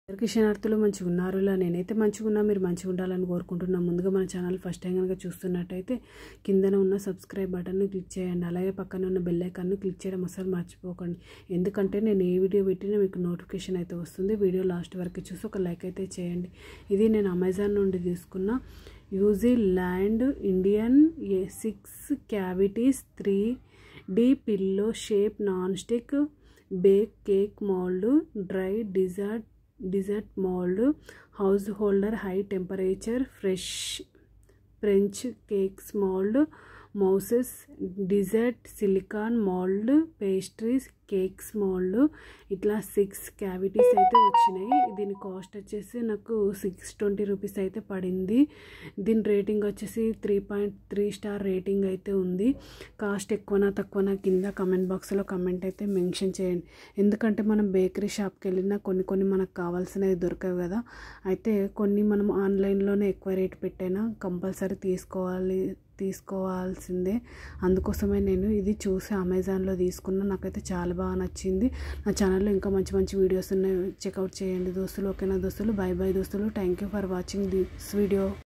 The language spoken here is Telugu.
అందరికీ శనార్థులు మంచిగా ఉన్నారు ఇలా నేనైతే మంచిగా ఉన్నా మీరు మంచిగా ఉండాలని కోరుకుంటున్నాను ముందుగా మన ఛానల్ ఫస్ట్ టైం కనుక చూస్తున్నట్టయితే కిందన ఉన్న సబ్స్క్రైబ్ బటన్ని క్లిక్ చేయండి అలాగే పక్కన ఉన్న బెల్ ఐకాన్ని క్లిక్ చేయడం అసలు మర్చిపోకండి ఎందుకంటే నేను ఏ వీడియో పెట్టినా మీకు నోటిఫికేషన్ అయితే వస్తుంది వీడియో లాస్ట్ వరకు చూసి ఒక లైక్ అయితే చేయండి ఇది నేను అమెజాన్ నుండి తీసుకున్న UG land Indian a six cavities three D pillow shape non stick bake cake mould dry dessert dessert mould house holder high temperature fresh French cakes mould mousses dessert silicone mould pastries cakes mould ఇట్లా సిక్స్ క్యావిటీస్ అయితే వచ్చినాయి దీని కాస్ట్ వచ్చేసి నాకు సిక్స్ ట్వంటీ రూపీస్ అయితే పడింది దీని రేటింగ్ వచ్చేసి three point three star rating అయితే ఉంది కాస్ట్ ఎక్కువనా తక్కువనా కింద కమెంట్ బాక్స్లో కమెంట్ అయితే మెన్షన్ చేయండి ఎందుకంటే మనం బేకరీ షాప్కి వెళ్ళినా కొన్ని కొన్ని మనకు కావాల్సినవి దొరకవు కదా అయితే కొన్ని మనం ఆన్లైన్లోనే ఎక్కువ రేట్ పెట్టైనా కంపల్సరీ తీసుకోవాలి తీసుకోవాల్సిందే అందుకోసమే నేను ఇది చూసి అమెజాన్లో తీసుకున్నా నాకైతే చాలా బాగా నచ్చింది నా ఛానల్లో ఇంకా మంచి మంచి వీడియోస్ ఉన్నాయి చెక్అవుట్ చేయండి దోస్తులు ఓకేనా దోస్తులు బై బై దోస్తులు thank you for watching this video